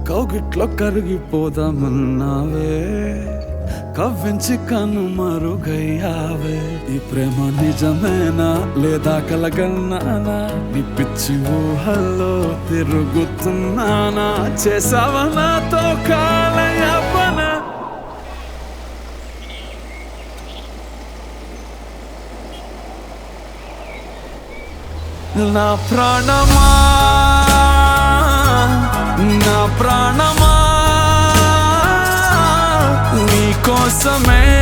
కౌగిట్లో కరిగిపోదామన్నావే కవ్వించి కన్ను మరుగయ్యావే ఈ ప్రేమ నిజమేనా లేదా కలగన్నానా నీ పిచ్చి ఊహల్లో తిరుగుతున్నానా చేసావా నాతో కాలయాపనా నా ప్రాణమా నా ప్రాణమా నీ కోసమే